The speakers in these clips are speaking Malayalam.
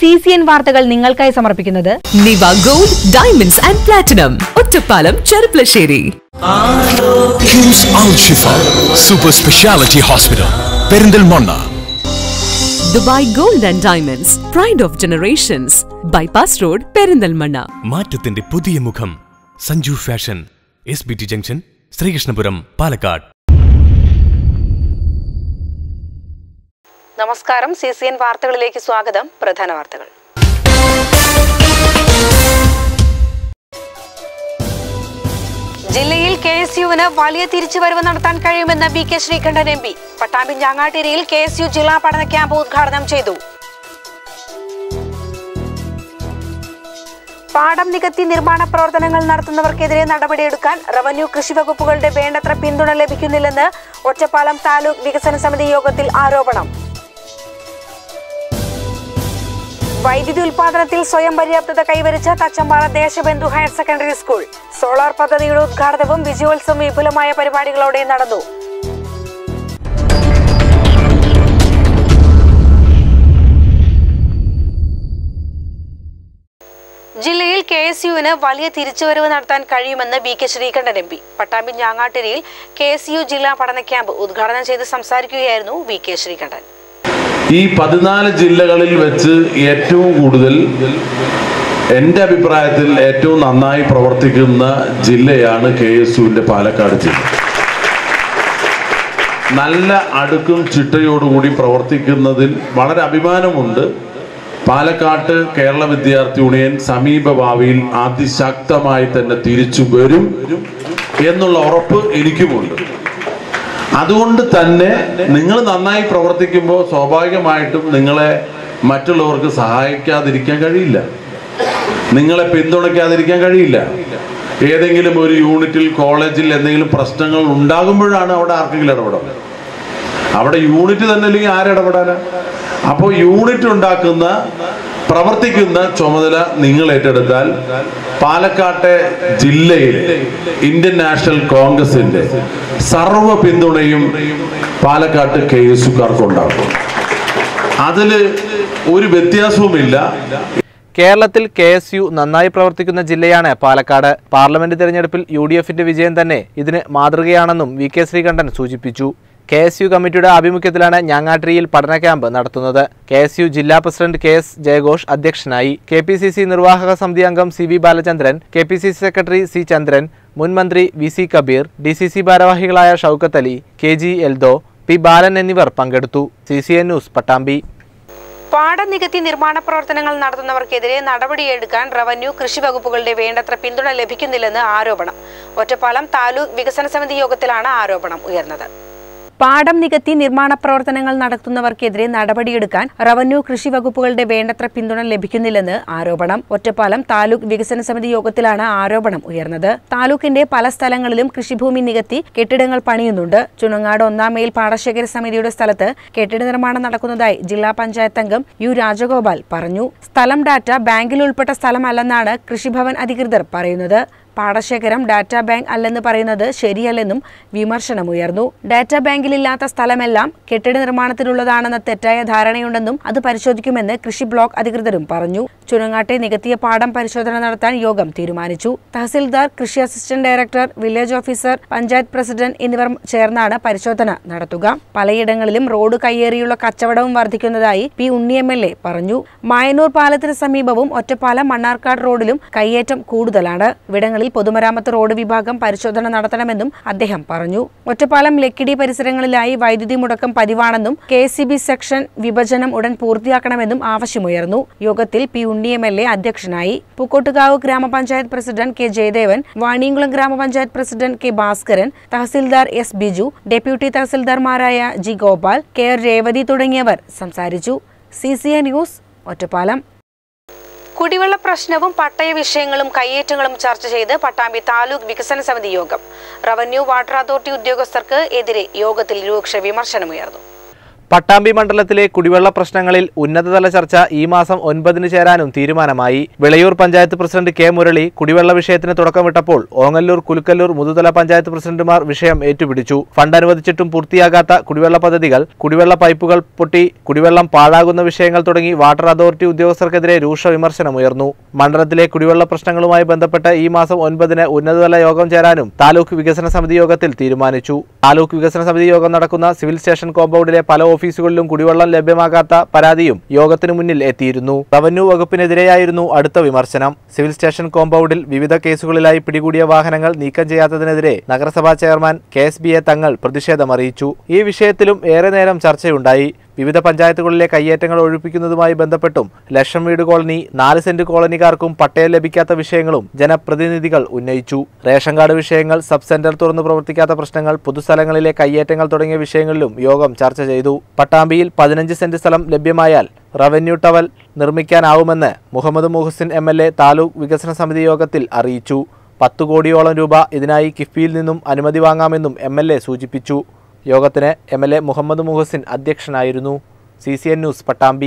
സി സി എൻ വാർത്തകൾ നിങ്ങൾക്കായി സമർപ്പിക്കുന്നത് Niva gold diamonds and platinum Ottapalam Cherpulassery KIMS Al Shifa super speciality hospital Perinthalmanna Dubai gold and diamonds pride of generations bypass road Perinthalmanna മാറ്റത്തിന്റെ പുതിയ മുഖം Sanju fashion S B T junction Sreekrishnapuram Palakkad നമസ്കാരം സി സി എൻ വാർത്തകളിലേക്ക് സ്വാഗതം പ്രധാന വാർത്തകൾ ജില്ലയിൽ കെ എസ് യുവിന് വലിയ തിരിച്ചുവരവ് നടത്താൻ കഴിയുമെന്ന് B K Sreekandan M P Pattambi ഞാങ്ങാട്ടിരിയിൽ കെ എസ് യു ജില്ലാ പഠന ക്യാമ്പ് ഉദ്ഘാടനം ചെയ്തു പാടം നികത്തി നിർമ്മാണ പ്രവർത്തനങ്ങൾ നടത്തുന്നവർക്കെതിരെ നടപടിയെടുക്കാൻ റവന്യൂ കൃഷി വകുപ്പുകളുടെ വേണ്ടത്ര പിന്തുണ ലഭിക്കുന്നില്ലെന്ന് ഒറ്റപ്പാലം താലൂക്ക് വികസന സമിതി യോഗത്തിൽ ആരോപണം വൈദ്യുതി ഉൽപാദനത്തിൽ സ്വയം പര്യാപ്തത കൈവരിച്ച Thachampara Deshabandhu higher secondary school solar പദ്ധതിയുടെ ഉദ്ഘാടനവും വിജയോത്സവം വിപുലമായ പരിപാടികളോടെ നടന്നു ജില്ലയിൽ കെ എസ് യുവിന് വലിയ തിരിച്ചുവരവ് നടത്താൻ കഴിയുമെന്ന് B K Sreekandan M P Pattambi ഞാങ്ങാട്ടിരിയിൽ കെ എസ് യു ജില്ലാ പഠന ക്യാമ്പ് ഉദ്ഘാടനം ചെയ്ത് സംസാരിക്കുകയായിരുന്നു വി കെ ശ്രീകണ്ഠൻ ഈ പതിനാല് ജില്ലകളിൽ വെച്ച് ഏറ്റവും കൂടുതൽ എൻ്റെ അഭിപ്രായത്തിൽ ഏറ്റവും നന്നായി പ്രവർത്തിക്കുന്ന ജില്ലയാണ് കെ എസ് യുവിൻ്റെ പാലക്കാട് ജില്ല നല്ല അടുക്കും ചിട്ടയോടുകൂടി പ്രവർത്തിക്കുന്നതിൽ വളരെ അഭിമാനമുണ്ട് പാലക്കാട്ട് കേരള വിദ്യാർത്ഥി യൂണിയൻ സമീപ ഭാവിയിൽ അതിശക്തമായി തന്നെ തിരിച്ചു വരും എന്നുള്ള ഉറപ്പ് എനിക്കുമുണ്ട് അതുകൊണ്ട് തന്നെ നിങ്ങൾ നന്നായി പ്രവർത്തിക്കുമ്പോൾ സ്വാഭാവികമായിട്ടും നിങ്ങളെ മറ്റുള്ളവർക്ക് സഹായിക്കാതിരിക്കാൻ കഴിയില്ല നിങ്ങളെ പിന്തുണയ്ക്കാതിരിക്കാൻ കഴിയില്ല ഏതെങ്കിലും ഒരു യൂണിറ്റിൽ കോളേജിൽ എന്തെങ്കിലും പ്രശ്നങ്ങൾ ഉണ്ടാകുമ്പോഴാണ് അവിടെ ആർക്കെങ്കിലും ഇടപെടാം അവിടെ യൂണിറ്റ് തന്നെ അല്ലെങ്കിൽ ആരിടപെടാനാ അപ്പോൾ യൂണിറ്റ് ഉണ്ടാക്കുന്ന പ്രവർത്തിക്കുന്ന ചുമതല നിങ്ങൾ ഏറ്റെടുത്താൽ പാലക്കാട്ടെ ജില്ലയിൽ ഇന്ത്യൻ നാഷണൽ കോൺഗ്രസിന്റെ സർവ പിന്തുണയും പാലക്കാട്ട് കെ എസ് ഉണ്ടാകും അതില് ഒരു വ്യത്യാസവുമില്ല കേരളത്തിൽ കെ എസ് യു നന്നായി പ്രവർത്തിക്കുന്ന ജില്ലയാണ് പാലക്കാട് പാർലമെന്റ് തെരഞ്ഞെടുപ്പിൽ യു ഡി എഫിന്റെ വിജയം തന്നെ ഇതിന് മാതൃകയാണെന്നും വി കെ ശ്രീകണ്ഠൻ സൂചിപ്പിച്ചു കെ എസ് യു കമ്മിറ്റിയുടെ ആഭിമുഖ്യത്തിലാണ് ഞാങ്ങാട്ടിരിയിൽ പഠന ക്യാമ്പ് നടത്തുന്നത് കെ എസ് യു ജില്ലാ പ്രസിഡന്റ് കെ എസ് ജയഘോഷ് അധ്യക്ഷനായി കെ പി സി സി നിർവാഹക സമിതി അംഗം C V Balachandran K P C C secretary C Chandran മുൻ മന്ത്രി V C Kabeer D C C ഭാരവാഹികളായ Shoukath Ali K G Eldho P Balan എന്നിവർ പങ്കെടുത്തു C C N news Pattambi പാടനികത്തി നിർമ്മാണ പ്രവർത്തനങ്ങൾ നടത്തുന്നവർക്കെതിരെ നടപടിയെടുക്കാൻ റവന്യൂ കൃഷി വകുപ്പുകളുടെ വേണ്ടത്ര പിന്തുണ ലഭിക്കുന്നില്ലെന്ന് ആരോപണം ഒറ്റപ്പാലം താലൂക്ക് വികസന സമിതി യോഗത്തിലാണ് ആരോപണം ഉയർന്നത് പാടം നികത്തി നിർമ്മാണ പ്രവർത്തനങ്ങൾ നടത്തുന്നവർക്കെതിരെ നടപടിയെടുക്കാൻ റവന്യൂ കൃഷി വകുപ്പുകളുടെ വേണ്ടത്ര പിന്തുണ ലഭിക്കുന്നില്ലെന്ന് ആരോപണം ഒറ്റപ്പാലം താലൂക്ക് വികസന സമിതി യോഗത്തിലാണ് ആരോപണം ഉയർന്നത് താലൂക്കിന്റെ പല സ്ഥലങ്ങളിലും കൃഷിഭൂമി നികത്തി കെട്ടിടങ്ങൾ പണിയുന്നുണ്ട് ചുണങ്ങാട് ഒന്നാം മേൽ പാടശേഖര സമിതിയുടെ സ്ഥലത്ത് കെട്ടിട നിർമ്മാണം നടക്കുന്നതായി ജില്ലാ പഞ്ചായത്ത് അംഗം യു രാജഗോപാൽ പറഞ്ഞു സ്ഥലം ഡാറ്റ ബാങ്കിൽ ഉൾപ്പെട്ട സ്ഥലമല്ലെന്നാണ് കൃഷിഭവൻ അധികൃതർ പറയുന്നത് പാടശേഖരം ഡാറ്റാ ബാങ്ക് അല്ലെന്ന് പറയുന്നത് ശരിയല്ലെന്നും വിമർശനമുയർന്നു ഡാറ്റാ ബാങ്കിലില്ലാത്ത സ്ഥലമെല്ലാം കെട്ടിട നിർമ്മാണത്തിനുള്ളതാണെന്ന തെറ്റായ ധാരണയുണ്ടെന്നും അത് പരിശോധിക്കുമെന്ന് കൃഷി ബ്ലോക്ക് അധികൃതരും പറഞ്ഞു ചുനങ്ങാട്ടെ നികത്തിയ പാടം പരിശോധന നടത്താൻ യോഗം തീരുമാനിച്ചു തഹസിൽദാർ കൃഷി assistant director village officer panchayat president എന്നിവർ ചേർന്നാണ് പരിശോധന നടത്തുക പലയിടങ്ങളിലും റോഡ് കയ്യേറിയുള്ള കച്ചവടവും വർദ്ധിക്കുന്നതായി P Unni M L A പറഞ്ഞു മായനൂർ പാലത്തിന് സമീപവും ഒറ്റപ്പാലം മണ്ണാർക്കാട് റോഡിലും കയ്യേറ്റം കൂടുതലാണ് ഇവിടങ്ങളിൽ പൊതുമരാമത്ത് റോഡ് വിഭാഗം പരിശോധന നടത്തണമെന്നും അദ്ദേഹം പറഞ്ഞു ഒറ്റപ്പാലം ലക്കിടി പരിസരങ്ങളിലായി വൈദ്യുതി മുടക്കം പതിവാണെന്നും കെ സെക്ഷൻ വിഭജനം ഉടൻ പൂർത്തിയാക്കണമെന്നും ആവശ്യമുയർന്നു യോഗത്തിൽ P Unni M L A അധ്യക്ഷനായി പൂക്കോട്ടുകാവ് ഗ്രാമപഞ്ചായത്ത് പ്രസിഡന്റ് കെ ജയദേവൻ വാണിയംകുളം ഗ്രാമപഞ്ചായത്ത് പ്രസിഡന്റ് കെ ഭാസ്കരൻ തഹസിൽദാർ എസ് ബിജു ഡെപ്യൂട്ടി തഹസിൽദാർമാരായ G Gopal K R Revathi തുടങ്ങിയവർ സംസാരിച്ചു C C A news Ottapalam കുടിവെള്ള പ്രശ്നവും പട്ടയ വിഷയങ്ങളും കയ്യേറ്റങ്ങളും ചർച്ച ചെയ്ത് പട്ടാമ്പി താലൂക്ക് വികസന സമിതി യോഗം റവന്യൂ വാട്ടർ അതോറിറ്റി ഉദ്യോഗസ്ഥർക്ക് എതിരെ യോഗത്തിൽ രൂക്ഷ വിമർശനമുയർന്നു പട്ടാമ്പി മണ്ഡലത്തിലെ കുടിവെള്ള പ്രശ്നങ്ങളിൽ ഉന്നതതല ചർച്ച ഈ മാസം ഒൻപതിന് ചേരാനും തീരുമാനമായി വിളയൂർ പഞ്ചായത്ത് പ്രസിഡന്റ് കെ മുരളി കുടിവെള്ള വിഷയത്തിന് തുടക്കമിട്ടപ്പോൾ ഓങ്ങല്ലൂർ കുലുക്കല്ലൂർ മുതുതല പഞ്ചായത്ത് പ്രസിഡന്റുമാർ വിഷയം ഏറ്റുപിടിച്ചു ഫണ്ട് അനുവദിച്ചിട്ടും പൂർത്തിയാകാത്ത കുടിവെള്ള പദ്ധതികൾ കുടിവെള്ള പൈപ്പുകൾ പൊട്ടി കുടിവെള്ളം പാഴാകുന്ന വിഷയങ്ങൾ തുടങ്ങി വാട്ടർ അതോറിറ്റി ഉദ്യോഗസ്ഥർക്കെതിരെ രൂക്ഷ വിമർശനമുയർന്നു മണ്ഡലത്തിലെ കുടിവെള്ള പ്രശ്നങ്ങളുമായി ബന്ധപ്പെട്ട് ഈ മാസം ഒൻപതിന് ഉന്നതതല യോഗം ചേരാനും താലൂക്ക് വികസന സമിതി യോഗത്തിൽ തീരുമാനിച്ചു താലൂക്ക് വികസന സമിതി യോഗം നടക്കുന്ന സിവിൽ സ്റ്റേഷൻ കോമ്പൗണ്ടിലെ പല ഓഫീസുകളിലും കുടിവെള്ളം ലഭ്യമാകാത്ത പരാതിയും യോഗത്തിന് മുന്നിൽ എത്തിയിരുന്നു റവന്യൂ വകുപ്പിനെതിരെയായിരുന്നു അടുത്ത വിമർശനം സിവിൽ സ്റ്റേഷൻ കോമ്പൗണ്ടിൽ വിവിധ കേസുകളിലായി പിടികൂടിയ വാഹനങ്ങൾ നീക്കം ചെയ്യാത്തതിനെതിരെ നഗരസഭാ ചെയർമാൻ കെ എസ് ബിയെ തങ്ങൾ പ്രതിഷേധമറിയിച്ചു ഈ വിഷയത്തിലും ഏറെ നേരം ചർച്ചയുണ്ടായി വിവിധ പഞ്ചായത്തുകളിലെ കയ്യേറ്റങ്ങൾ ഒഴിപ്പിക്കുന്നതുമായി ബന്ധപ്പെട്ടും ലക്ഷം വീട് കോളനി നാല് സെന്റ് കോളനിക്കാർക്കും പട്ടയം ലഭിക്കാത്ത വിഷയങ്ങളും ജനപ്രതിനിധികൾ ഉന്നയിച്ചു റേഷൻ കാർഡ് വിഷയങ്ങൾ സബ് സെന്റർ തുറന്നു പ്രവർത്തിക്കാത്ത പ്രശ്നങ്ങൾ പൊതുസ്ഥലങ്ങളിലെ കയ്യേറ്റങ്ങൾ തുടങ്ങിയ വിഷയങ്ങളിലും യോഗം ചർച്ച ചെയ്തു പട്ടാമ്പിയിൽ പതിനഞ്ച് സെന്റ് സ്ഥലം ലഭ്യമായാൽ റവന്യൂ ടവൽ നിർമ്മിക്കാനാവുമെന്ന് Muhammad Muhasin M L A taluk വികസന സമിതി യോഗത്തിൽ അറിയിച്ചു പത്തു കോടിയോളം രൂപ ഇതിനായി കിഫ്ബിയിൽ നിന്നും അനുമതി വാങ്ങാമെന്നും എം എൽ എ സൂചിപ്പിച്ചു യോഗത്തിന് M L A Muhammad Muhasin അധ്യക്ഷനായിരുന്നു C C N news Pattambi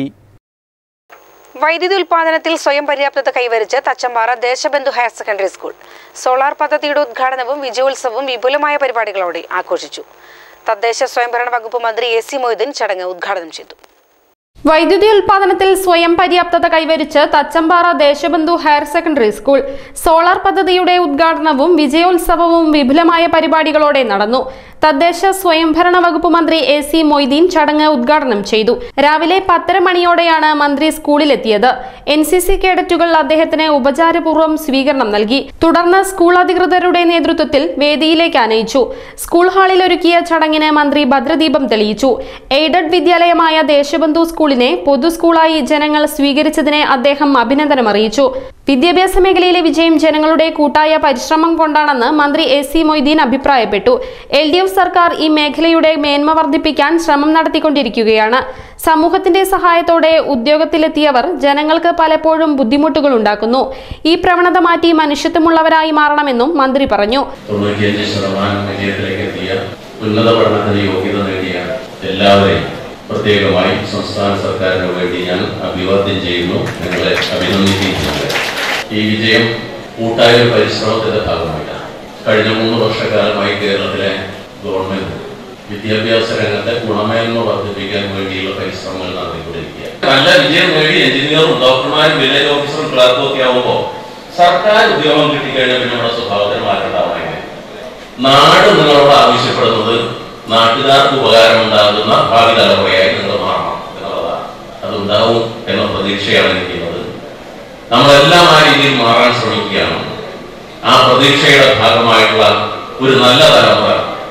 വൈദ്യുതി ഉൽപാദനത്തിൽ സ്വയം പര്യാപ്തത കൈവരിച്ച് Thachampara Deshabandhu higher secondary school solar പദ്ധതിയുടെ ഉദ്ഘാടനവും വിജയോത്സവവും വിപുലമായ പരിപാടികളോടെ ആഘോഷിച്ചു തദ്ദേശ സ്വയംഭരണ വകുപ്പ് മന്ത്രി എ സി മൊയ്തീൻ ചടങ്ങ് ഉദ്ഘാടനം ചെയ്തു വൈദ്യുതി ഉൽപാദനത്തിൽ സ്വയം പര്യാപ്തത കൈവരിച്ച് Thachampara Deshabandhu higher secondary school solar പദ്ധതിയുടെ ഉദ്ഘാടനവും വിജയോത്സവവും വിപുലമായ പരിപാടികളോടെ നടന്നു തദ്ദേശ സ്വയംഭരണ വകുപ്പ് മന്ത്രി എ സി മൊയ്തീൻ ചടങ്ങ് ഉദ്ഘാടനം ചെയ്തു രാവിലെ പത്തര മണിയോടെയാണ് മന്ത്രി സ്കൂളിലെത്തിയത് എൻ സി സി കേഡറ്റുകൾ അദ്ദേഹത്തിന് ഉപചാരപൂർവ്വം സ്വീകരണം നൽകി തുടർന്ന് സ്കൂൾ അധികൃതരുടെ നേതൃത്വത്തിൽ വേദിയിലേക്ക് ആനയിച്ചു സ്കൂൾ ഹാളിൽ ഒരുക്കിയ ചടങ്ങിന് മന്ത്രി ഭദ്രദീപം തെളിയിച്ചു എയ്ഡഡ് വിദ്യാലയമായ ദേശബന്ധു സ്കൂളിനെ പൊതു സ്കൂളായി ജനങ്ങൾ സ്വീകരിച്ചതിനെ അദ്ദേഹം അഭിനന്ദനം അറിയിച്ചു വിദ്യാഭ്യാസ മേഖലയിലെ വിജയം ജനങ്ങളുടെ കൂട്ടായ പരിശ്രമം കൊണ്ടാണെന്ന് മന്ത്രി എ സി മൊയ്തീൻ അഭിപ്രായപ്പെട്ടു എൽ ഡി എഫ് സർക്കാർ ഈ മേഖലയുടെ മേന്മ വർദ്ധിപ്പിക്കാൻ ശ്രമം നടത്തിക്കൊണ്ടിരിക്കുകയാണ് സമൂഹത്തിന്റെ സഹായത്തോടെ ഉദ്യോഗത്തിലെത്തിയവർ ജനങ്ങൾക്ക് പലപ്പോഴും ബുദ്ധിമുട്ടുകൾ ഉണ്ടാക്കുന്നു ഈ പ്രവണത മാറ്റി മനുഷ്യത്വമുള്ളവരായി മാറണമെന്നും മന്ത്രി പറഞ്ഞു തൊണ്ണൂറ്റിയഞ്ച് ശതമാനം വിജയത്തിലേക്ക് എത്തിയ ഉന്നത പഠനത്തിന് യോഗ്യത നേടിയ എല്ലാവരെയും പ്രത്യേകമായി സംസ്ഥാന സർക്കാരിന് വേണ്ടി ഞാൻ അഭിവാദ്യം ചെയ്യുന്നു നിങ്ങളെ അഭിനന്ദിക്കുന്നുണ്ട് ഈ വിജയം കൂട്ടായ ഒരു പരിശ്രമത്തിന്റെ ഭാഗമായിട്ടാണ് കഴിഞ്ഞ മൂന്ന് വർഷക്കാലമായി കേരളത്തിലെ ഗവൺമെന്റ് വിദ്യാഭ്യാസ രംഗത്തെ ഗുണമേന്മ വർദ്ധിപ്പിക്കാൻ വേണ്ടിയുള്ള പരിശ്രമങ്ങൾ നടത്തിക്കൊണ്ടിരിക്കുക നല്ല വിജയം നേടി എഞ്ചിനീയറും ഡോക്ടർമാരും വില്ലേജ് ഓഫീസറും ക്ലർക്കും ഒക്കെ ആവുമ്പോൾ സർക്കാർ ഉദ്യോഗം കിട്ടിക്കഴിഞ്ഞാൽ പിന്നെ നമ്മുടെ സ്വഭാവത്തിന് മാറ്റം ഉണ്ടാവണമെങ്കിൽ നാട് നിങ്ങളോട് ആവശ്യപ്പെടുന്നത് നാട്ടുകാർക്ക് ഉപകാരമുണ്ടാകുന്ന ഭാവി തലമുറയായി നിങ്ങൾ മാറണം എന്നുള്ളതാണ് അതുണ്ടാവും എന്ന പ്രതീക്ഷയാണ് എനിക്കുള്ളത് നമ്മളെല്ലാം ആ രീതിയിൽ മാറാൻ ശ്രമിക്കുകയാണ് ആ പ്രതീക്ഷയുടെ ഭാഗമായിട്ടുള്ള ഒരു നല്ല തലമുറ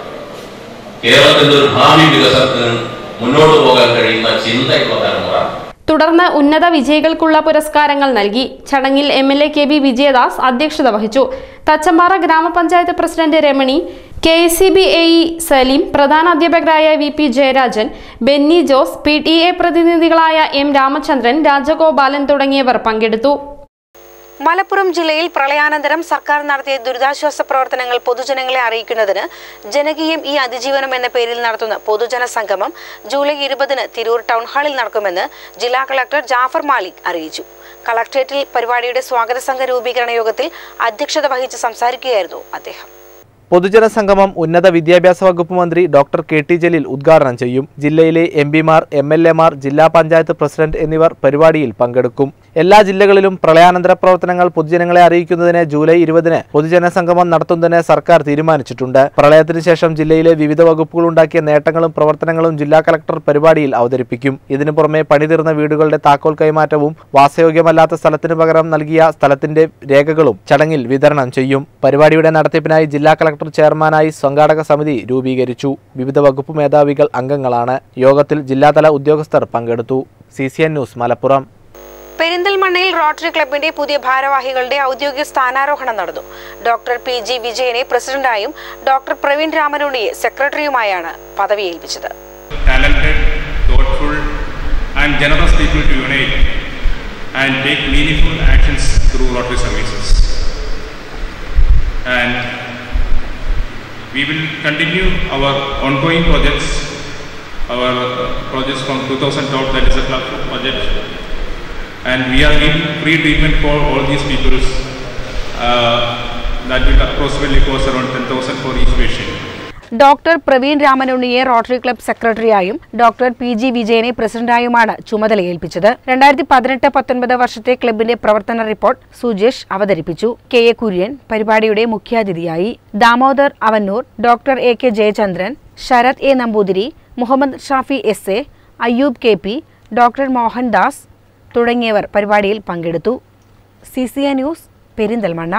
കേരളത്തിന്റെ ഒരു ഭാവി വികസനത്തിന് മുന്നോട്ട് പോകാൻ കഴിയുന്ന ചിന്തയുള്ള തലമുറ തുടർന്ന് ഉന്നത വിജയികൾക്കുള്ള പുരസ്കാരങ്ങൾ നൽകി ചടങ്ങിൽ M L A K B Vijayadas അധ്യക്ഷത വഹിച്ചു തച്ചമ്പാറ ഗ്രാമപഞ്ചായത്ത് president Ramani K S C B A E Saleem പ്രധാന അധ്യാപകരായ V P Jayarajan Benny Jose P T A പ്രതിനിധികളായ എം രാമചന്ദ്രൻ രാജഗോപാലൻ തുടങ്ങിയവർ പങ്കെടുത്തു മലപ്പുറം ജില്ലയിൽ പ്രളയാനന്തരം സർക്കാർ നടത്തിയ ദുരിതാശ്വാസ പ്രവർത്തനങ്ങൾ പൊതുജനങ്ങളെ അറിയിക്കുന്നതിന് ജനകീയം ഈ അതിജീവനം എന്ന പേരിൽ നടത്തുന്ന പൊതുജന സംഗമം ജൂലൈ ഇരുപതിന് തിരൂർ ടൗൺ ഹാളിൽ നടക്കുമെന്ന് ജില്ലാ കളക്ടർ ജാഫർ മാലിക് അറിയിച്ചു കളക്ട്രേറ്റിൽ പരിപാടിയുടെ സ്വാഗത സംഘ രൂപീകരണ യോഗത്തിൽ അധ്യക്ഷത വഹിച്ച് സംസാരിക്കുകയായിരുന്നു അദ്ദേഹം പൊതുജന സംഗമം ഉന്നത വിദ്യാഭ്യാസ വകുപ്പ് മന്ത്രി ഡോക്ടർ കെ ടി ജലീൽ ഉദ്ഘാടനം ചെയ്യും ജില്ലയിലെ എം പിമാർ എം എൽ എമാർ ജില്ലാ പഞ്ചായത്ത് പ്രസിഡന്റ് എന്നിവർ പരിപാടിയിൽ പങ്കെടുക്കും എല്ലാ ജില്ലകളിലും പ്രളയാനന്തര പ്രവർത്തനങ്ങൾ പൊതുജനങ്ങളെ അറിയിക്കുന്നതിന് ജൂലൈ ഇരുപതിന് പൊതുജന സംഗമം നടത്തുന്നതിന് സർക്കാർ തീരുമാനിച്ചിട്ടുണ്ട് പ്രളയത്തിന് ശേഷം ജില്ലയിലെ വിവിധ വകുപ്പുകൾ ഉണ്ടാക്കിയ നേട്ടങ്ങളും പ്രവർത്തനങ്ങളും ജില്ലാ കളക്ടർ പരിപാടിയിൽ അവതരിപ്പിക്കും ഇതിനു പുറമെ പണിതീർന്ന വീടുകളുടെ താക്കോൽ കൈമാറ്റവും വാസയോഗ്യമല്ലാത്ത സ്ഥലത്തിന് പകരം നൽകിയ സ്ഥലത്തിന്റെ രേഖകളും ചടങ്ങിൽ വിതരണം ചെയ്യും പരിപാടിയുടെ നടത്തിപ്പിനായി ജില്ലാ കളക്ടർ ചെയർമാനായി സംഘാടക സമിതി രൂപീകരിച്ചു വിവിധ വകുപ്പ് മേധാവികൾ അംഗങ്ങളാണ് യോഗത്തിൽ ജില്ലാതല ഉദ്യോഗസ്ഥർ പങ്കെടുത്തു C C N news Malappuram പെരിന്തൽമണ്ണയിൽ റോട്ടറി ക്ലബിന്റെ പുതിയ ഭാരവാഹികളുടെ ഔദ്യോഗിക സ്ഥാനാരോഹണം നടന്നു ഡോക്ടർ പി ജി വിജയനെ പ്രസിഡന്റായും ഡോക്ടർ പ്രവീൺ രാമനുണിയെ സെക്രട്ടറിയുമായാണ് പദവി ഏൽപ്പിച്ചത് talented, thoughtful, and generous people to unite and take meaningful actions through Rotary services. And we will continue our ongoing projects our uh, projects from 2012, that is a cluster project. And we are giving free treatment for all these people. Uh, that will approximately cost around 10,000 for each patient. Doctor Praveen രാമനുണ്ണിയെ റോട്ടറി ക്ലബ് സെക്രട്ടറിയായും ഡോക്ടർ പി ജി വിജയനെ പ്രസിഡന്റായുമാണ് ചുമതലയേൽപ്പിച്ചത് രണ്ടായിരത്തി പതിനെട്ട് പത്തൊൻപത് വർഷത്തെ ക്ലബിന്റെ പ്രവർത്തന റിപ്പോർട്ട് സുജേഷ് അവതരിപ്പിച്ചു കെ എ കുര്യൻ പരിപാടിയുടെ മുഖ്യാതിഥിയായി Damodar Avannur doctor A K Jayachandran Sarath A Namboothiri Muhammad Shafi S A Ayyub K P doctor Mohandas തുടങ്ങിയവർ പരിപാടിയിൽ പങ്കെടുത്തു C C A news Perinthalmanna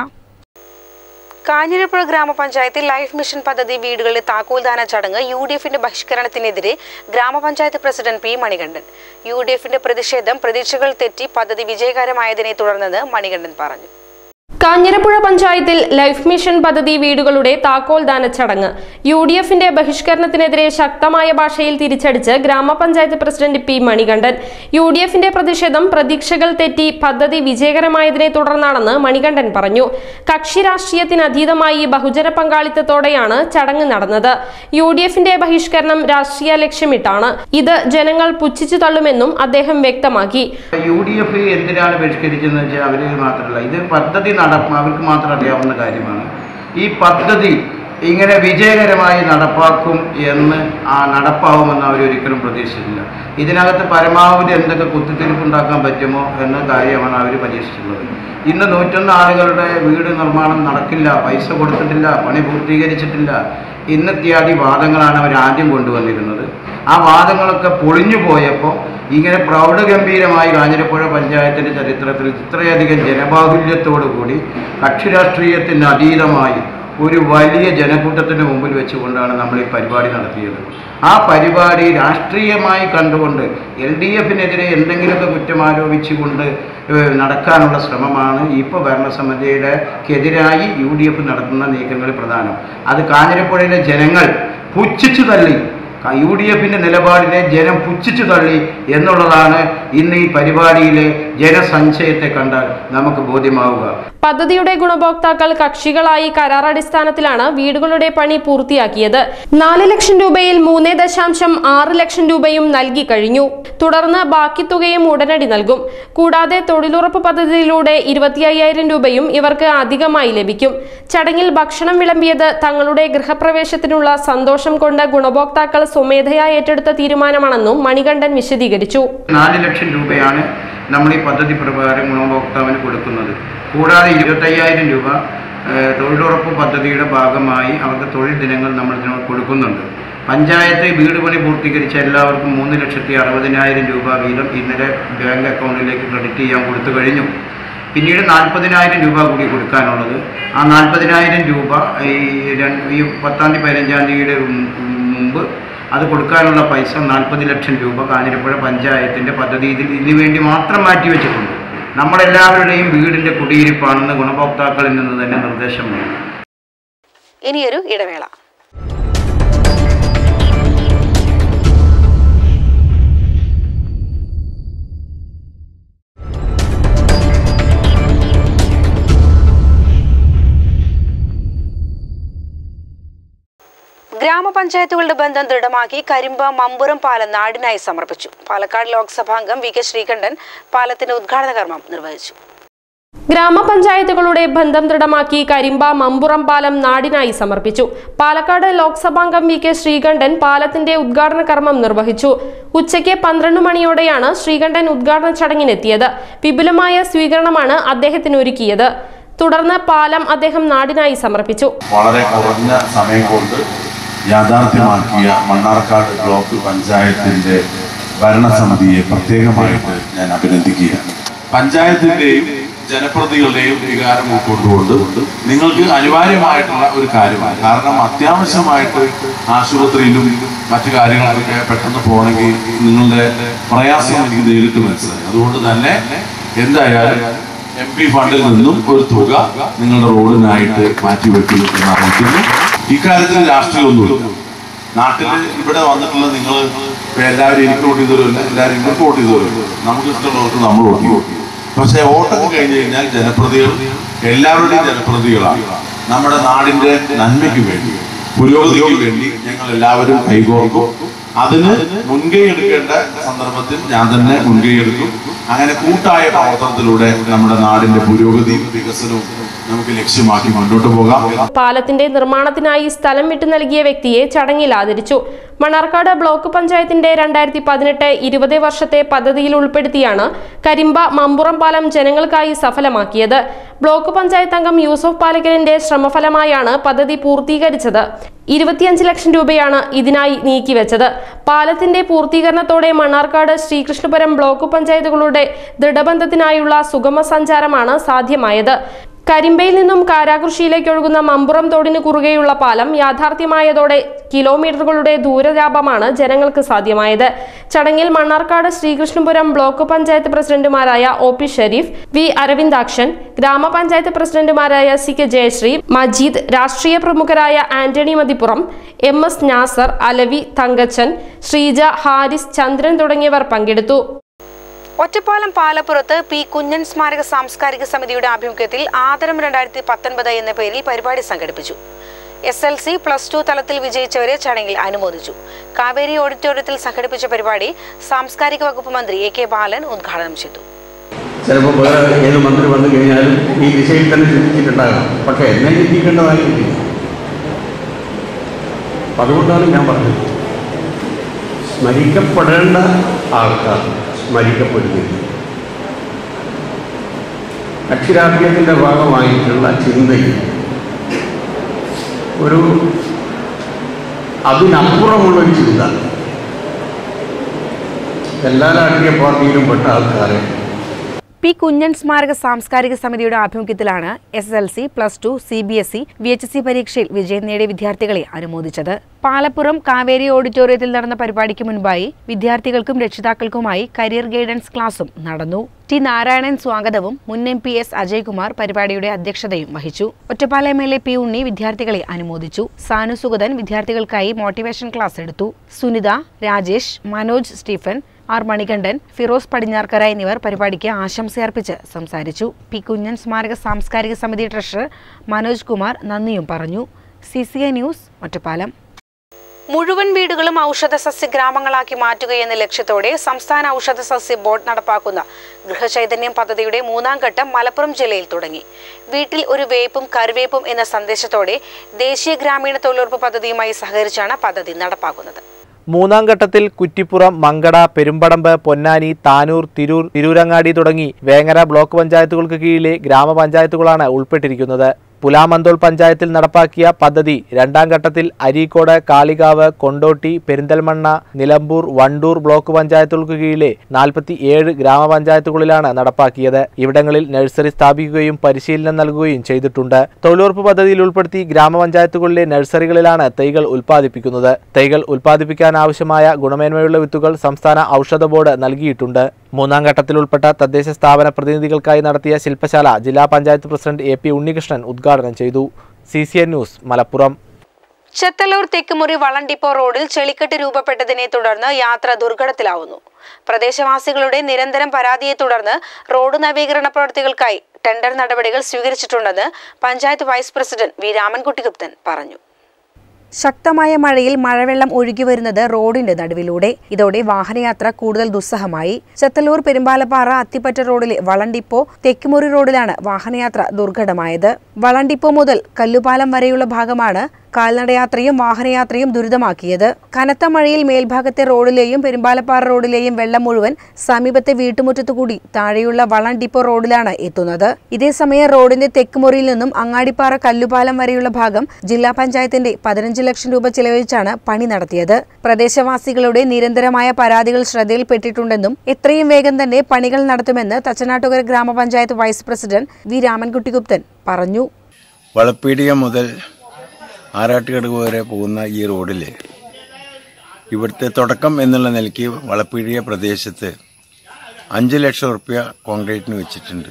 Kanjirappuzha ഗ്രാമപഞ്ചായത്തിൽ ലൈഫ് മിഷൻ പദ്ധതി വീടുകളിലെ താക്കോൽദാന ചടങ്ങ് യു ഡി എഫിന്റെ ബഹിഷ്കരണത്തിനെതിരെ ഗ്രാമപഞ്ചായത്ത് president P Manikandan U D എഫിന്റെ പ്രതിഷേധം പ്രതീക്ഷകൾ തെറ്റി പദ്ധതി വിജയകരമായതിനെ തുടർന്നെന്ന് മണികണ്ഠൻ പറഞ്ഞു കാഞ്ഞിരപ്പുഴ പഞ്ചായത്തിൽ ലൈഫ് മിഷൻ പദ്ധതി വീടുകളുടെ താക്കോൽദാന ചടങ്ങ് യു ഡി എഫിന്റെ ബഹിഷ്കരണത്തിനെതിരെ ശക്തമായ ഭാഷയിൽ തിരിച്ചടിച്ച് ഗ്രാമപഞ്ചായത്ത് president P Manikandan U D എഫിന്റെ പ്രതിഷേധം പ്രതീക്ഷകൾ തെറ്റി പദ്ധതി വിജയകരമായതിനെ തുടർന്നാണെന്ന് മണികണ്ഠൻ പറഞ്ഞു കക്ഷി രാഷ്ട്രീയത്തിനതീതമായി ബഹുജന പങ്കാളിത്തത്തോടെയാണ് ചടങ്ങ് നടന്നത് യു ഡി എഫിന്റെ ബഹിഷ്കരണം രാഷ്ട്രീയ ലക്ഷ്യമിട്ടാണ് ഇത് ജനങ്ങൾ പുച്ഛിച്ചു തള്ളുമെന്നും അദ്ദേഹം വ്യക്തമാക്കി യു ഡി എഫ് എന്തിനാണ് ബഹിഷ്കരിച്ചതെന്ന് വെച്ചാൽ അവർ മാത്രമല്ല ഇത് പദ്ധതി നട അവർക്ക് മാത്രം അറിയാവുന്ന കാര്യമാണ് ഈ പദ്ധതി ഇങ്ങനെ വിജയകരമായി നടപ്പാക്കും എന്ന് ആ നടപ്പാവുമെന്ന് അവർ ഒരിക്കലും പ്രതീക്ഷിച്ചിട്ടില്ല ഇതിനകത്ത് പരമാവധി എന്തൊക്കെ കുത്തിത്തിരിപ്പുണ്ടാക്കാൻ പറ്റുമോ എന്ന കാര്യമാണ് അവർ പരീക്ഷിച്ചിട്ടുള്ളത് ഇന്ന് നൂറ്റൊന്ന് ആളുകളുടെ വീട് നിർമ്മാണം നടക്കില്ല പൈസ കൊടുത്തിട്ടില്ല പണി പൂർത്തീകരിച്ചിട്ടില്ല ഇന്നിത്യാദി വാദങ്ങളാണ് അവർ ആദ്യം കൊണ്ടുവന്നിരുന്നത് ആ വാദങ്ങളൊക്കെ പൊളിഞ്ഞു പോയപ്പോൾ ഇങ്ങനെ പ്രൗഢഗംഭീരമായി കാഞ്ഞിരപ്പുഴ പഞ്ചായത്തിൻ്റെ ചരിത്രത്തിൽ ഇത്രയധികം ജനബാഹുല്യത്തോടു കൂടി കക്ഷി രാഷ്ട്രീയത്തിന് അതീതമായി ഒരു വലിയ ജനക്കൂട്ടത്തിന് മുമ്പിൽ വെച്ചുകൊണ്ടാണ് നമ്മൾ ഈ പരിപാടി നടത്തിയത് ആ പരിപാടി രാഷ്ട്രീയമായി കണ്ടുകൊണ്ട് എൽ ഡി എഫിനെതിരെ എന്തെങ്കിലുമൊക്കെ കുറ്റം ആരോപിച്ചുകൊണ്ട് ഏഹ്, നടക്കാനുള്ള ശ്രമമാണ് ഇപ്പോൾ ഭരണസമിതിയുടെ ക്കെതിരായി യു ഡി എഫ് നടത്തുന്ന നീക്കങ്ങളിൽ പ്രധാനം അത് കാഞ്ഞിരപ്പുഴയിലെ ജനങ്ങൾ പുച്ഛിച്ചു തള്ളി യു ഡി എഫിൻ്റെ നിലപാടിനെ ജനം പുച്ഛിച്ചു തള്ളി എന്നുള്ളതാണ് ഇന്ന് ഈ പരിപാടിയിലെ ജനസഞ്ചയത്തെ കണ്ടാൽ നമുക്ക് ബോധ്യമാവുക പദ്ധതിയുടെ ഗുണഭോക്താക്കൾ കക്ഷികളായി കരാറടിസ്ഥാനത്തിലാണ് വീടുകളുടെ പണി പൂർത്തിയാക്കിയത് നാല് ലക്ഷം രൂപയിൽ മൂന്ന് ദശാംശം ആറ് ലക്ഷം രൂപയും നൽകി കഴിഞ്ഞു തുടർന്ന് ബാക്കി തുകയും ഉടനടി നൽകും കൂടാതെ തൊഴിലുറപ്പ് പദ്ധതിയിലൂടെ ഇരുപത്തി അയ്യായിരം രൂപയും ഇവർക്ക് അധികമായി ലഭിക്കും ചടങ്ങിൽ ഭക്ഷണം വിളമ്പിയത് തങ്ങളുടെ ഗൃഹപ്രവേശത്തിനുള്ള സന്തോഷം കൊണ്ട് ഗുണഭോക്താക്കൾ സ്വമേധയാ ഏറ്റെടുത്ത തീരുമാനമാണെന്നും മണികണ്ഠൻ വിശദീകരിച്ചു നാല് ലക്ഷം രൂപയാണ് നമ്മൾ ഈ പദ്ധതി പ്രകാരം ഗുണഭോക്താവിന് കൊടുക്കുന്നത് കൂടാതെ ഇരുപത്തയ്യായിരം രൂപ ഏഹ്, തൊഴിലുറപ്പ് പദ്ധതിയുടെ ഭാഗമായി അവർക്ക് തൊഴിൽ ദിനങ്ങൾ നമ്മൾ ഇതിന് കൊടുക്കുന്നുണ്ട് പഞ്ചായത്ത് വീട് പണി പൂർത്തീകരിച്ച എല്ലാവർക്കും മൂന്ന് ലക്ഷത്തി അറുപതിനായിരം രൂപ വീതം ഇന്നലെ ബാങ്ക് അക്കൗണ്ടിലേക്ക് ക്രെഡിറ്റ് ചെയ്യാൻ കൊടുത്തു കഴിഞ്ഞു പിന്നീട് നാൽപ്പതിനായിരം രൂപ കൂടി കൊടുക്കാനുള്ളത് ആ നാൽപ്പതിനായിരം രൂപ ഈ രണ്ട് ഈ പത്താം തീയതി പതിനഞ്ചാം തീയതിയുടെ മുമ്പ് അത് കൊടുക്കാനുള്ള പൈസ നാൽപ്പത് ലക്ഷം രൂപ കാഞ്ഞിരപ്പുഴ പഞ്ചായത്തിൻ്റെ പദ്ധതി ഇതിൽ ഇതിനു വേണ്ടി മാത്രം മാറ്റി വെച്ചിട്ടുണ്ട് നമ്മളെല്ലാവരുടെയും വീടിൻ്റെ കുടിയിരിപ്പാണെന്ന് ഗുണഭോക്താക്കളിൽ നിന്ന് തന്നെ നിർദ്ദേശം വന്നു ഇനിയൊരു ഇടവേള ഗ്രാമപഞ്ചായത്തുകളുടെ ബന്ധം ദൃഢമാക്കി കരിമ്പ മമ്പുറം പാലം നാടിനായി സമർപ്പിച്ചു പാലക്കാട് ലോക്സഭാംഗം വി കെ ശ്രീകണ്ഠൻ പാലത്തിന്റെ ഉദ്ഘാടന കർമ്മം നിർവഹിച്ചു ഗ്രാമപഞ്ചായത്തുകളുടെ ബന്ധം ദൃഢമാക്കി കരിമ്പ മമ്പുറം പാലം നാടിനായി സമർപ്പിച്ചു പാലക്കാട് ലോക്സഭാംഗം വി കെ ശ്രീകണ്ഠൻ പാലത്തിന്റെ ഉദ്ഘാടന കർമ്മം നിർവഹിച്ചു ഉച്ചയ്ക്ക് പന്ത്രണ്ട് മണിയോടെയാണ് ശ്രീകണ്ഠൻ ഉദ്ഘാടന ചടങ്ങിനെത്തിയത് വിപുലമായ സ്വീകരണമാണ് അദ്ദേഹത്തിന് ഒരുക്കിയത് തുടർന്ന് പാലം അദ്ദേഹം നാടിനായി സമർപ്പിച്ചു വളരെ കുറഞ്ഞ സമയം കൊണ്ട് യാഥാർത്ഥ്യമാക്കിയ മണ്ണാർക്കാട് ബ്ലോക്ക് പഞ്ചായത്തിന്റെ ഭരണസമിതിയെ പ്രത്യേകമായിട്ട് ഞാൻ അഭിനന്ദിക്കുകയാണ് പഞ്ചായത്തിന്റെയും ജനപ്രതികളുടെയും വികാരം ഉൾക്കൊണ്ടുകൊണ്ട് നിങ്ങൾക്ക് അനിവാര്യമായിട്ടുള്ള ഒരു കാര്യമാണ് കാരണം അത്യാവശ്യമായിട്ട് ആശുപത്രിയിലും മറ്റു കാര്യങ്ങളൊക്കെ പെട്ടെന്ന് പോകണമെങ്കിൽ നിങ്ങളുടെ പ്രയാസം എനിക്ക് നേരിട്ട് മനസ്സിലായി അതുകൊണ്ട് തന്നെ എന്തായാലും എം പി ഫണ്ടിൽ നിന്നും ഒരു തുക നിങ്ങളുടെ റോഡിനായിട്ട് മാറ്റിവെക്കും എന്ന് അറിയിക്കുന്നു ഇക്കാര്യത്തിൽ രാഷ്ട്രീയമൊന്നുമില്ല നാട്ടിൽ ഇവിടെ വന്നിട്ടുള്ള നിങ്ങൾ എല്ലാവരും എനിക്ക് വോട്ട് ചെയ്തവരല്ല എല്ലാവരും ഇവർക്ക് വോട്ട് ചെയ്തവരല്ല നമുക്ക് ഇഷ്ടമുള്ളവർക്ക് നമ്മൾ വോട്ട് ചെയ്യും പക്ഷേ വോട്ടൊക്കെ കഴിഞ്ഞ് കഴിഞ്ഞാൽ ജനപ്രതികൾ എല്ലാവരുടെയും ജനപ്രതികളാണ് നമ്മുടെ നാടിന്റെ നന്മയ്ക്ക് വേണ്ടി പുരോഗതിക്ക് വേണ്ടി ഞങ്ങൾ എല്ലാവരും കൈകോർക്കും അതിന് മുൻകൈ എടുക്കേണ്ട സന്ദർഭത്തിൽ ഞാൻ തന്നെ മുൻകൈ എടുക്കും അങ്ങനെ കൂട്ടായ പ്രവർത്തനത്തിലൂടെ നമ്മുടെ നാടിന്റെ പുരോഗതിയും വികസനവും നമുക്ക് ലക്ഷ്യമാക്കി മുന്നോട്ട് പോകാം പാലത്തിന്റെ നിർമ്മാണത്തിനായി സ്ഥലം വിട്ടു നൽകിയ വ്യക്തിയെ ചടങ്ങിൽ ആദരിച്ചു മണ്ണാർക്കാട് ബ്ലോക്ക് പഞ്ചായത്തിന്റെ രണ്ടായിരത്തി പതിനെട്ട് ഇരുപത് വർഷത്തെ പദ്ധതിയിൽ ഉൾപ്പെടുത്തിയാണ് കരിമ്പ മമ്പുറം പാലം ജനങ്ങൾക്കായി സഫലമാക്കിയത് ബ്ലോക്ക് പഞ്ചായത്ത് അംഗം യൂസഫ് പാലക്കലിന്റെ ശ്രമഫലമായാണ് പദ്ധതി പൂർത്തീകരിച്ചത് ഇരുപത്തിയഞ്ച് ലക്ഷം രൂപയാണ് ഇതിനായി നീക്കിവെച്ചത് പാലത്തിന്റെ പൂർത്തീകരണത്തോടെ മണ്ണാർക്കാട് ശ്രീകൃഷ്ണപുരം ബ്ലോക്ക് പഞ്ചായത്തുകളുടെ ദൃഢബന്ധത്തിനായുള്ള സുഗമ സഞ്ചാരമാണ് സാധ്യമായത് കരിമ്പയിൽ നിന്നും കാരാകൃഷിയിലേക്ക് ഒഴുകുന്ന മമ്പുറം തോടിന് കുറുകെയുള്ള പാലം യാഥാർത്ഥ്യമായതോടെ കിലോമീറ്ററുകളുടെ ദൂരലാഭമാണ് ജനങ്ങൾക്ക് സാധ്യമായത് ചടങ്ങിൽ മണ്ണാർക്കാട് ശ്രീകൃഷ്ണപുരം ബ്ലോക്ക് പഞ്ചായത്ത് പ്രസിഡന്റുമാരായ O P Shareef V Aravindakshan ഗ്രാമപഞ്ചായത്ത് പ്രസിഡന്റുമാരായ സി കെ ജയശ്രീ മജീദ് രാഷ്ട്രീയ പ്രമുഖരായ ആന്റണി മതിപ്പുറം എം എസ് നാസർ അലവി തങ്കച്ചൻ ശ്രീജ ഹാരിസ് ചന്ദ്രൻ തുടങ്ങിയവർ പങ്കെടുത്തു ഒറ്റപ്പാലം പാലപ്പുറത്ത് പി കുഞ്ഞൻ സ്മാരക സാംസ്കാരിക സമിതിയുടെ ആഭിമുഖ്യത്തിൽ ആദരം രണ്ടായിരത്തി പത്തൊൻപത് എന്ന പേരിൽ പരിപാടി സംഘടിപ്പിച്ചു S L C plus two തലത്തിൽ വിജയിച്ചവരെ ചടങ്ങിൽ അനുമോദിച്ചു കാവേരി ഓഡിറ്റോറിയത്തിൽ സംഘടിപ്പിച്ച പരിപാടി സാംസ്കാരിക വകുപ്പ് മന്ത്രി എ കെ ബാലൻ ഉദ്ഘാടനം ചെയ്തു ചിലപ്പോൾ വേറെ ഏത് മന്ത്രി വന്നു കഴിഞ്ഞാലും ഈ ദിശയിൽ തന്നെ ചിന്തിച്ചിട്ടുണ്ടാകാം പക്ഷേ എന്നെ ചിന്തിക്കേണ്ടതായിട്ടില്ല അപ്പം അതുകൊണ്ടാണ് ഞാൻ പറഞ്ഞത് സ്മരിക്കപ്പെടേണ്ട ആൾക്കാർ സ്മരിക്കപ്പെടുന്നില്ല അക്ഷരാഭ്യത്തിൻ്റെ ഭാഗമായിട്ടുള്ള ചിന്തയിൽ ഒരു അതിനപ്പുറമുള്ളൊരു ചിന്ത എല്ലാ രാഷ്ട്രീയ പാർട്ടിയിലും പെട്ട ആൾക്കാരെ പി കുഞ്ഞൻ സ്മാരക സാംസ്കാരിക സമിതിയുടെ ആഭിമുഖ്യത്തിലാണ് S L C plus two C B S E V H S C പരീക്ഷയിൽ വിജയം നേടിയ വിദ്യാർത്ഥികളെ അനുമോദിച്ചത് പാലപ്പുറം കാവേരി ഓഡിറ്റോറിയത്തിൽ നടന്ന പരിപാടിക്ക് മുൻപായി വിദ്യാർത്ഥികൾക്കും രക്ഷിതാക്കൾക്കുമായി കരിയർ ഗൈഡൻസ് ക്ലാസും നടന്നു ടി നാരായണൻ സ്വാഗതവും മുൻ എം പി എസ് അജയ്കുമാർ പരിപാടിയുടെ അധ്യക്ഷതയും വഹിച്ചു Ottapala M L A P Unni വിദ്യാർത്ഥികളെ അനുമോദിച്ചു സാനു സുഗതൻ വിദ്യാർത്ഥികൾക്കായി മോട്ടിവേഷൻ ക്ലാസ് എടുത്തു സുനിത രാജേഷ് മനോജ് സ്റ്റീഫൻ ആർ മണികണ്ഠൻ ഫിറോസ് പടിഞ്ഞാർക്കര എന്നിവർ പരിപാടിക്ക് ആശംസയർപ്പിച്ച് സംസാരിച്ചു പി കുഞ്ഞൻ സ്മാരക സാംസ്കാരിക സമിതി ട്രഷറർ മനോജ് കുമാർ നന്ദിയും പറഞ്ഞു C C A news Ottapalam മുഴുവൻ വീടുകളും ഔഷധ സസ്യ ഗ്രാമങ്ങളാക്കി മാറ്റുകയെന്ന ലക്ഷ്യത്തോടെ സംസ്ഥാന ഔഷധ സസ്യ ബോർഡ് നടപ്പാക്കുന്ന ഗൃഹചൈതന്യം പദ്ധതിയുടെ മൂന്നാം ഘട്ടം മലപ്പുറം ജില്ലയിൽ തുടങ്ങി വീട്ടിൽ ഒരു വേപ്പും കരുവേപ്പും എന്ന സന്ദേശത്തോടെ ദേശീയ ഗ്രാമീണ തൊഴിലുറപ്പ് പദ്ധതിയുമായി സഹകരിച്ചാണ് പദ്ധതി നടപ്പാക്കുന്നത് മൂന്നാം ഘട്ടത്തിൽ കുറ്റിപ്പുറം മങ്കട പെരുമ്പടമ്പ് പൊന്നാനി താനൂർ തിരൂർ തിരൂരങ്ങാടി തുടങ്ങി വേങ്ങര ബ്ലോക്ക് പഞ്ചായത്തുകൾക്ക് കീഴിലെ ഗ്രാമപഞ്ചായത്തുകളാണ് ഉൾപ്പെട്ടിരിക്കുന്നത് പുലാമന്തോൾ പഞ്ചായത്തിൽ നടപ്പാക്കിയ പദ്ധതി രണ്ടാം ഘട്ടത്തിൽ അരീക്കോട് കാളികാവ് കൊണ്ടോട്ടി പെരിന്തൽമണ്ണ നിലമ്പൂർ വണ്ടൂർ ബ്ലോക്ക് പഞ്ചായത്തുകൾക്ക് കീഴിലെ നാൽപ്പത്തി ഏഴ് ഗ്രാമപഞ്ചായത്തുകളിലാണ് നടപ്പാക്കിയത് ഇവിടങ്ങളിൽ നഴ്സറി സ്ഥാപിക്കുകയും പരിശീലനം നൽകുകയും ചെയ്തിട്ടുണ്ട് തൊഴിലുറപ്പ് പദ്ധതിയിൽ ഉൾപ്പെടുത്തി ഗ്രാമപഞ്ചായത്തുകളിലെ നഴ്സറികളിലാണ് തൈകൾ ഉൽപ്പാദിപ്പിക്കുന്നത് തൈകൾ ഉൽപ്പാദിപ്പിക്കാൻ ആവശ്യമായ ഗുണമേന്മയുള്ള വിത്തുകൾ സംസ്ഥാന ഔഷധ ബോർഡ് നൽകിയിട്ടുണ്ട് മൂന്നാം ഘട്ടത്തിൽ ഉൾപ്പെട്ട തദ്ദേശ സ്ഥാപന പ്രതിനിധികൾക്കായി നടത്തിയ ശില്പശാല ജില്ലാ panchayat president A P Unnikrishnan ഉദ്ഘാടനം ചെയ്തു C C N news Malappuram Chethallur Thekkumuri വളണ്ടിപ്പോ റോഡിൽ ചെളിക്കെട്ട് രൂപപ്പെട്ടതിനെ തുടർന്ന് യാത്ര ദുർഘടത്തിലാവുന്നു പ്രദേശവാസികളുടെ നിരന്തരം പരാതിയെ തുടർന്ന് റോഡ് നവീകരണ പ്രവൃത്തികൾക്കായി ടെൻഡർ നടപടികൾ സ്വീകരിച്ചിട്ടുണ്ടെന്ന് panchayat vice president V Ramankutty Gupthan പറഞ്ഞു ശക്തമായ മഴയിൽ മഴവെള്ളം ഒഴുകി വരുന്നത് റോഡിന്റെ നടുവിലൂടെ ഇതോടെ വാഹനയാത്ര കൂടുതൽ ദുസ്സഹമായി ചത്തല്ലൂർ പെരുമ്പാലപ്പാറ അത്തിപ്പറ്റ റോഡിലെ വളണ്ടിപ്പോ തെക്കുമുറി റോഡിലാണ് വാഹനയാത്ര ദുർഘടമായത് വളണ്ടിപ്പോ മുതൽ കല്ലുപാലം വരെയുള്ള ഭാഗമാണ് കാൽനടയാത്രയും വാഹനയാത്രയും ദുരിതമാക്കിയത് കനത്ത മഴയിൽ മേൽഭാഗത്തെ റോഡിലെയും പെരുമ്പാലപ്പാറ റോഡിലെയും വെള്ളം മുഴുവൻ സമീപത്തെ വീട്ടുമുറ്റത്തുകൂടി താഴെയുള്ള വളം ഡിപ്പോ റോഡിലാണ് എത്തുന്നത് ഇതേസമയം റോഡിന്റെ തെക്കുമുറിയിൽ നിന്നും അങ്ങാടിപ്പാറ കല്ലുപാലം വരെയുള്ള ഭാഗം ജില്ലാ പഞ്ചായത്തിന്റെ പതിനഞ്ച് ലക്ഷം രൂപ ചെലവഴിച്ചാണ് പണി നടത്തിയത് പ്രദേശവാസികളുടെ നിരന്തരമായ പരാതികൾ ശ്രദ്ധയിൽപ്പെട്ടിട്ടുണ്ടെന്നും എത്രയും വേഗം തന്നെ പണികൾ നടത്തുമെന്ന് തച്ചനാട്ടുകര ഗ്രാമപഞ്ചായത്ത് vice president V Ramankutty Gupthan പറഞ്ഞു വളപ്പീടിക മുതൽ ആറാട്ടുകടവ് വരെ പോകുന്ന ഈ റോഡിൽ ഇവിടുത്തെ തുടക്കം എന്നുള്ള നിലയ്ക്ക് വളപ്പീടിക പ്രദേശത്ത് അഞ്ച് ലക്ഷം റുപ്യ കോൺക്രീറ്റിന് വെച്ചിട്ടുണ്ട്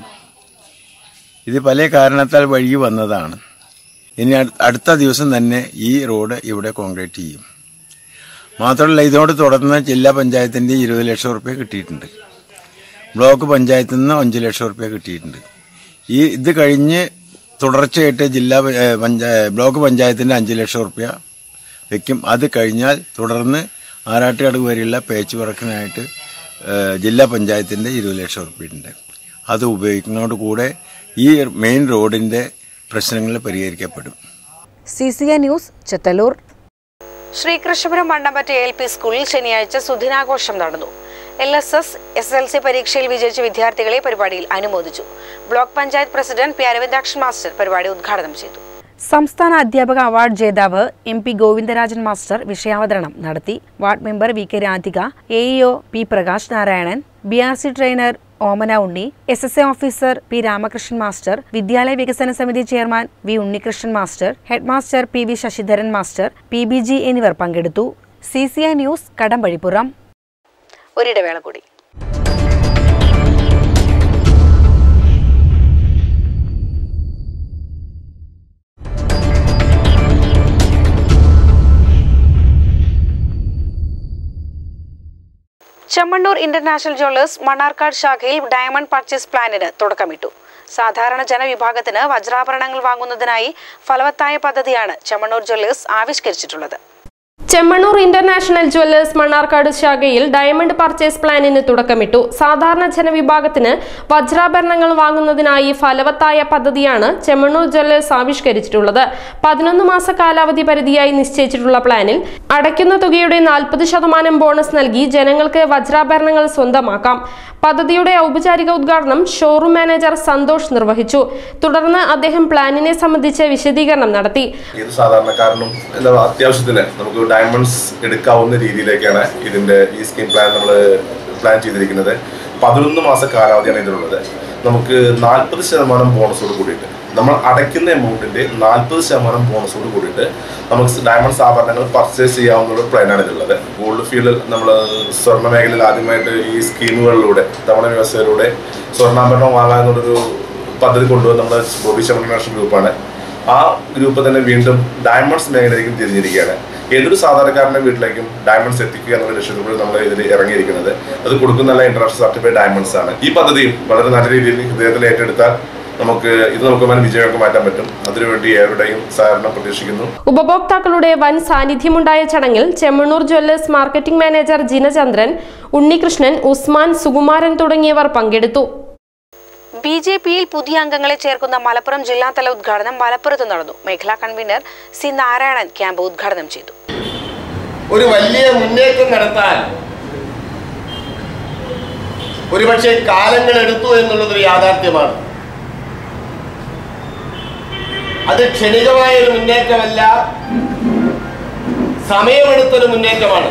ഇത് പല കാരണത്താൽ വഴുകി വന്നതാണ് ഇനി അടു- അടുത്ത ദിവസം തന്നെ ഈ റോഡ് ഇവിടെ കോൺക്രീറ്റ് ചെയ്യും മാത്രമല്ല ഇതോട് തുടർന്ന് ജില്ലാ പഞ്ചായത്തിൻ്റെ ഇരുപത് ലക്ഷം റുപ്യ കിട്ടിയിട്ടുണ്ട് ബ്ലോക്ക് പഞ്ചായത്തിൽ നിന്ന് അഞ്ച് ലക്ഷം റുപ്യ കിട്ടിയിട്ടുണ്ട് ഈ ഇത് കഴിഞ്ഞ് തുടർച്ചയായിട്ട് ജില്ലാ പ- ഏ, പഞ്ചായ ബ്ലോക്ക് പഞ്ചായത്തിൻ്റെ അഞ്ച് ലക്ഷം റുപ്യ വെക്കും അത് കഴിഞ്ഞാൽ തുടർന്ന് ആറാട്ടുകടവ് വരെയുള്ള പേച്ച് വർക്കിനായിട്ട് ഏഹ്, ജില്ലാ പഞ്ചായത്തിൻ്റെ ഇരുപത് ലക്ഷം ഉറുപ്പിയുണ്ട് അത് ഉപയോഗിക്കുന്നതോട് കൂടെ ഈ മെയിൻ റോഡിൻ്റെ പ്രശ്നങ്ങൾ പരിഹരിക്കപ്പെടും C C A news Chethallur Sreekrishnapuram Mannampatta L P സ്കൂളിൽ ശനിയാഴ്ച സുദിനാഘോഷം നടന്നു L S S S L C പരീക്ഷയിൽ വിജയിച്ച വിദ്യാർത്ഥികളെ പരിപാടിയിൽ അനുമോദിച്ചു block panchayat president P Aravindakshan master പരിപാടി ഉദ്ഘാടനം ചെയ്തു സംസ്ഥാന അധ്യാപക അവാർഡ് ജേതാവ് എം പി ഗോവിന്ദരാജൻ മാസ്റ്റർ വിഷയാവതരണം നടത്തി ward member V K Radhika A EO P Prakash Narayanan B R C trainer Omana Unni S S A officer P Ramakrishnan master വിദ്യാലയ വികസന സമിതി chairman V Unnikrishnan master head master P V Sasidharan master P B G എന്നിവർ പങ്കെടുത്തു C C I news Kadampazhipuram ഒരിടവേള കൂടി ചെമ്മണ്ണൂർ ഇന്റർനാഷണൽ ജ്വല്ലേഴ്സ് മണ്ണാർക്കാട് ശാഖയിൽ ഡയമണ്ട് പർച്ചേസ് പ്ലാനിന് തുടക്കമിട്ടു സാധാരണ ജനവിഭാഗത്തിന് വജ്രാഭരണങ്ങൾ വാങ്ങുന്നതിനായി ഫലവത്തായ പദ്ധതിയാണ് ചെമ്മണ്ണൂർ ജ്വല്ലേഴ്സ് ആവിഷ്കരിച്ചിട്ടുള്ളത് ചെമ്മണ്ണൂർ ഇന്റർനാഷണൽ ജ്വല്ലേഴ്സ് മണ്ണാർക്കാട് ശാഖയിൽ ഡയമണ്ട് പർച്ചേസ് പ്ലാനിന് തുടക്കമിട്ടു സാധാരണ ജനവിഭാഗത്തിന് വജ്രാഭരണങ്ങൾ വാങ്ങുന്നതിനായി ഫലവത്തായ പദ്ധതിയാണ് ചെമ്മണ്ണൂർ ജ്വല്ലേഴ്സ് ആവിഷ്കരിച്ചിട്ടുള്ളത് പതിനൊന്ന് മാസ കാലാവധി പരിധിയായി നിശ്ചയിച്ചിട്ടുള്ള പ്ലാനിൽ അടയ്ക്കുന്ന തുകയുടെ നാൽപ്പത് ശതമാനം ബോണസ് നൽകി ജനങ്ങൾക്ക് വജ്രാഭരണങ്ങൾ സ്വന്തമാക്കാം പദ്ധതിയുടെ ഔപചാരിക ഉദ്ഘാടനം ഷോറൂം മാനേജർ സന്തോഷ് നിർവഹിച്ചു തുടർന്ന് അദ്ദേഹം പ്ലാനിനെ സംബന്ധിച്ച് വിശദീകരണം നടത്തി ഏത് സാധാരണക്കാരനും എന്താ പറയുക, അത്യാവശ്യത്തിന് നമുക്ക് ഡയമണ്ട്സ് എടുക്കാവുന്ന രീതിയിലേക്കാണ് ഇതിന്റെ ഈ സ്കീം പ്ലാൻ നമ്മൾ പ്ലാൻ ചെയ്തിരിക്കുന്നത് പതിനൊന്ന് മാസ കാലാവധിയാണ് ഇതിനുള്ളത് നമുക്ക് നാൽപ്പത് ശതമാനം ബോണസോട് കൂടിയിട്ട് നമ്മൾ അടയ്ക്കുന്ന എമൗണ്ടിന്റെ നാൽപ്പത് ശതമാനം ബോണസോട് കൂടിയിട്ട് നമുക്ക് ഡയമണ്ട്സ് ആഭരണങ്ങൾ പർച്ചേസ് ചെയ്യാവുന്ന ഒരു പ്ലാനാണ് ഇതുള്ളത് ഗോൾഡ് ഫീൽഡിൽ നമ്മൾ സ്വർണ്ണ മേഖലയിൽ ആദ്യമായിട്ട് ഈ സ്കീമുകളിലൂടെ തവണ വ്യവസ്ഥയിലൂടെ സ്വർണ്ണാഭരണം വാങ്ങാമെന്നുള്ളൊരു പദ്ധതി കൊണ്ടുവന്ന നമ്മുടെ ബോബി ശമന നാഷണൽ ഗ്രൂപ്പാണ് ആ ഗ്രൂപ്പ് തന്നെ വീണ്ടും ഡയമണ്ട്സ് മേഖലയിലേക്കും തിരിഞ്ഞിരിക്കുകയാണ് ഏതൊരു സാധാരണക്കാരന്റെ വീട്ടിലേക്കും ഡയമണ്ട്സ് എത്തിക്കുക എന്നുള്ള ലക്ഷ്യത്തോടെ നമ്മൾ ഇതിൽ ഇറങ്ങിയിരിക്കുന്നത് അത് കൊടുക്കുന്ന ഇന്റർനാഷണൽ സർട്ടിഫൈഡ് ഡയമണ്ട്സ് ആണ് ഈ പദ്ധതിയും വളരെ നല്ല രീതിയിൽ ഹൃദയത്തിൽ ഏറ്റെടുത്താൽ നമുക്ക് ഇത് നമുക്ക് വൻ വിജയമാക്കി മാറ്റാൻ പറ്റും അതിനുവേണ്ടി ഏവരുടെയും സഹകരണം പ്രതീക്ഷിക്കുന്നു ഉപഭോക്താക്കളുടെ വൻ സാന്നിധ്യമുണ്ടായ ചടങ്ങിൽ Chemmanur jewellers marketing manager Jinachandran Unnikrishnan Usman Sukumaran തുടങ്ങിയവർ പങ്കെടുത്തു ബി ജെ പിയിൽ പുതിയ അംഗങ്ങളെ ചേർക്കുന്ന മലപ്പുറം ജില്ലാതല ഉദ്ഘാടനം മലപ്പുറത്ത് നടന്നു മേഖലാ കൺവീനർ സി നാരായണൻ ക്യാമ്പ് ഉദ്ഘാടനം ചെയ്തു ഒരു വലിയ മുന്നേറ്റം നടത്താൻ ഒരുപക്ഷെ കാലങ്ങൾ എടുത്തു എന്നുള്ളതൊരു യാഥാർത്ഥ്യമാണ് അത് ക്ഷണികമായ ഒരു മുന്നേറ്റമല്ല സമയമെടുത്തൊരു മുന്നേറ്റമാണ്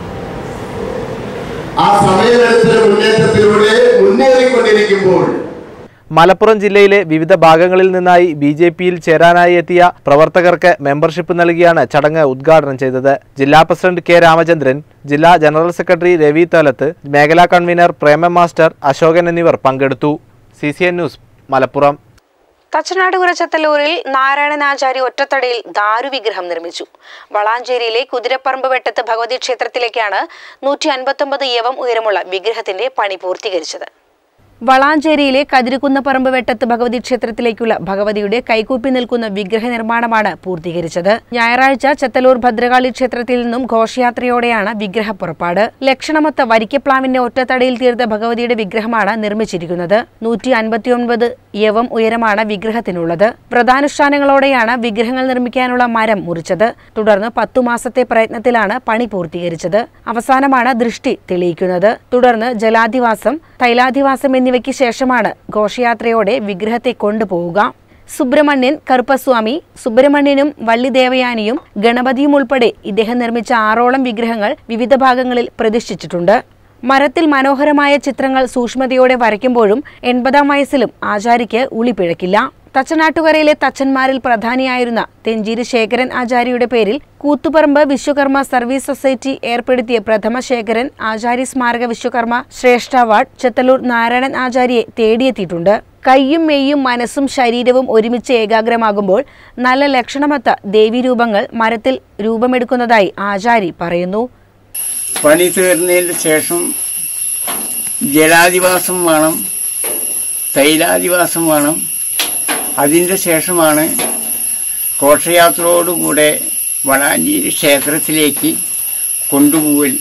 ആ സമയമെടുത്തൊരു മുന്നേറ്റത്തിലൂടെ മുന്നേറിക്കൊണ്ടിരിക്കുമ്പോൾ മലപ്പുറം ജില്ലയിലെ വിവിധ ഭാഗങ്ങളിൽ നിന്നായി ബി ജെ പിയിൽ ചേരാനായി എത്തിയ പ്രവർത്തകർക്ക് മെമ്പർഷിപ്പ് നൽകിയാണ് ചടങ്ങ് ഉദ്ഘാടനം ചെയ്തത് ജില്ലാ പ്രസിഡന്റ് കെ രാമചന്ദ്രൻ ജില്ലാ ജനറൽ സെക്രട്ടറി രവി തലത്ത് മേഖലാ കൺവീനർ പ്രേമ മാസ്റ്റർ അശോകൻ എന്നിവർ പങ്കെടുത്തു C C N news Malappuram Thachanad കുരച്ചത്തല്ലൂരിൽ നാരായണനാചാരി ഒറ്റത്തടയിൽ ദാരുവിഗ്രഹം നിർമ്മിച്ചു വളാഞ്ചേരിയിലെ കുതിരപ്പറമ്പ് വെട്ടത്ത് ഭഗവതി ക്ഷേത്രത്തിലേക്കാണ് നൂറ്റി അൻപത്തൊമ്പത് യവം ഉയരമുള്ള വിഗ്രഹത്തിന്റെ പണി പൂർത്തീകരിച്ചത് വളാഞ്ചേരിയിലെ കതിരുകുന്നപ്പറമ്പ് വെട്ടത്ത് ഭഗവതി ക്ഷേത്രത്തിലേക്കുള്ള ഭഗവതിയുടെ കൈകൂപ്പി നിൽക്കുന്ന വിഗ്രഹ നിർമ്മാണമാണ് പൂർത്തീകരിച്ചത് ഞായറാഴ്ച ചെത്തലൂർ ഭദ്രകാളി ക്ഷേത്രത്തിൽ നിന്നും ഘോഷയാത്രയോടെയാണ് വിഗ്രഹ പുറപ്പാട് ലക്ഷണമൊത്ത വരിക്കപ്ലാവിന്റെ ഒറ്റത്തടയിൽ തീർത്ത ഭഗവതിയുടെ വിഗ്രഹമാണ് നിർമ്മിച്ചിരിക്കുന്നത് നൂറ്റി അൻപത്തിയൊൻപത് യവം ഉയരമാണ് വിഗ്രഹത്തിനുള്ളത് വ്രതാനുഷ്ഠാനങ്ങളോടെയാണ് വിഗ്രഹങ്ങൾ നിർമ്മിക്കാനുള്ള മരം മുറിച്ചത് തുടർന്ന് പത്തു മാസത്തെ പ്രയത്നത്തിലാണ് പണി പൂർത്തീകരിച്ചത് അവസാനമാണ് ദൃഷ്ടി തെളിയിക്കുന്നത് തുടർന്ന് ജലാധിവാസം തൈലാധിവാസം എന്നിവയ്ക്ക് ശേഷമാണ് ഘോഷയാത്രയോടെ വിഗ്രഹത്തെ കൊണ്ടുപോവുക സുബ്രഹ്മണ്യൻ കറുപ്പസ്വാമി സുബ്രഹ്മണ്യനും വള്ളിദേവയാനിയും ഗണപതിയും ഉൾപ്പെടെ ഇദ്ദേഹം നിർമ്മിച്ച ആറോളം വിഗ്രഹങ്ങൾ വിവിധ ഭാഗങ്ങളിൽ പ്രതിഷ്ഠിച്ചിട്ടുണ്ട് മരത്തിൽ മനോഹരമായ ചിത്രങ്ങൾ സൂക്ഷ്മതയോടെ വരയ്ക്കുമ്പോഴും എൺപതാം വയസ്സിലും ആചാര്യയ്ക്ക് ഉളി പിഴക്കില്ല തച്ചനാട്ടുകരയിലെ തച്ചന്മാരിൽ പ്രധാനിയായിരുന്ന തെഞ്ചേരി ശേഖരൻ ആചാര്യയുടെ പേരിൽ കൂത്തുപറമ്പ് വിശ്വകർമ്മ സർവീസ് സൊസൈറ്റി ഏർപ്പെടുത്തിയ പ്രഥമ ശേഖരൻ ആചാര്യ സ്മാരക വിശ്വകർമ്മ ശ്രേഷ്ഠ അവാർഡ് ചെത്തലൂർ നാരായണൻ ആചാര്യയെ തേടിയെത്തിയിട്ടുണ്ട് കൈയും മെയ്യും മനസ്സും ശരീരവും ഒരുമിച്ച് ഏകാഗ്രമാകുമ്പോൾ നല്ല ലക്ഷണമൊത്ത ദേവീരൂപങ്ങൾ മരത്തിൽ രൂപമെടുക്കുന്നതായി ആചാരി പറയുന്നു പണി തീർന്നതിന് ശേഷം ജലാധിവാസം വേണം തൈലാധിവാസം വേണം അതിൻ്റെ ശേഷമാണ് ഘോഷയാത്രയോടുകൂടെ വളാഞ്ചേരി ക്ഷേത്രത്തിലേക്ക് കൊണ്ടുപോകൽ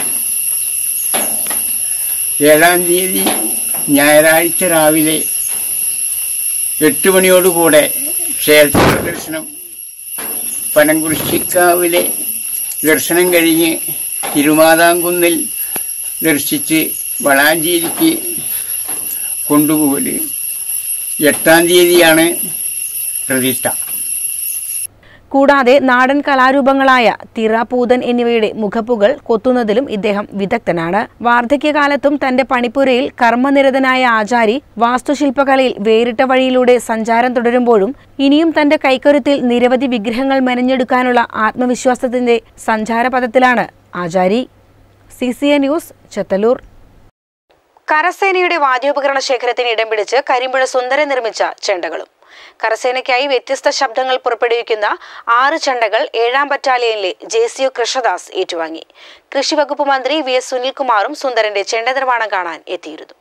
ഏഴാം തീയതി ഞായറാഴ്ച രാവിലെ എട്ട് മണിയോടുകൂടെ ക്ഷേത്ര ദർശനം പനംകുരിശിക്കാവിലെ ദർശനം കഴിഞ്ഞ് തിരുമാതാംകുന്നിൽ ദർശിച്ച് വളാഞ്ചേരിക്ക് കൊണ്ടുപോകൽ എട്ടാം തീയതിയാണ് പ്രതിഷ്ഠ കൂടാതെ നാടൻ കലാരൂപങ്ങളായ തിറ പൂതൻ എന്നിവയുടെ മുഖപ്പുകൾ കൊത്തുന്നതിലും ഇദ്ദേഹം വിദഗ്ധനാണ് വാർദ്ധക്യകാലത്തും തന്റെ പണിപ്പുരയിൽ കർമ്മനിരതനായ ആചാരി വാസ്തുശില്പകലയിൽ വേറിട്ട വഴിയിലൂടെ സഞ്ചാരം തുടരുമ്പോഴും ഇനിയും തന്റെ കൈക്കരുത്തിൽ നിരവധി വിഗ്രഹങ്ങൾ മെനഞ്ഞെടുക്കാനുള്ള ആത്മവിശ്വാസത്തിന്റെ സഞ്ചാരപഥത്തിലാണ് Achari C C A news Chethallur കരസേനയുടെ വാദ്യോപകരണ ശേഖരത്തിന് ഇടം പിടിച്ച് കരിമ്പുഴ സുന്ദരൻ നിർമ്മിച്ച ചെണ്ടകളും കരസേനയ്ക്കായി വ്യത്യസ്ത ശബ്ദങ്ങൾ പുറപ്പെടുവിക്കുന്ന ആറ് ചെണ്ടകൾ ഏഴാം ബറ്റാലിയനിലെ ജെ സി യു കൃഷ്ണദാസ് ഏറ്റുവാങ്ങി കൃഷി വകുപ്പ് മന്ത്രി വി എസ് സുനിൽകുമാറും സുന്ദരന്റെ ചെണ്ട നിർമ്മാണം കാണാൻ എത്തിയിരുന്നു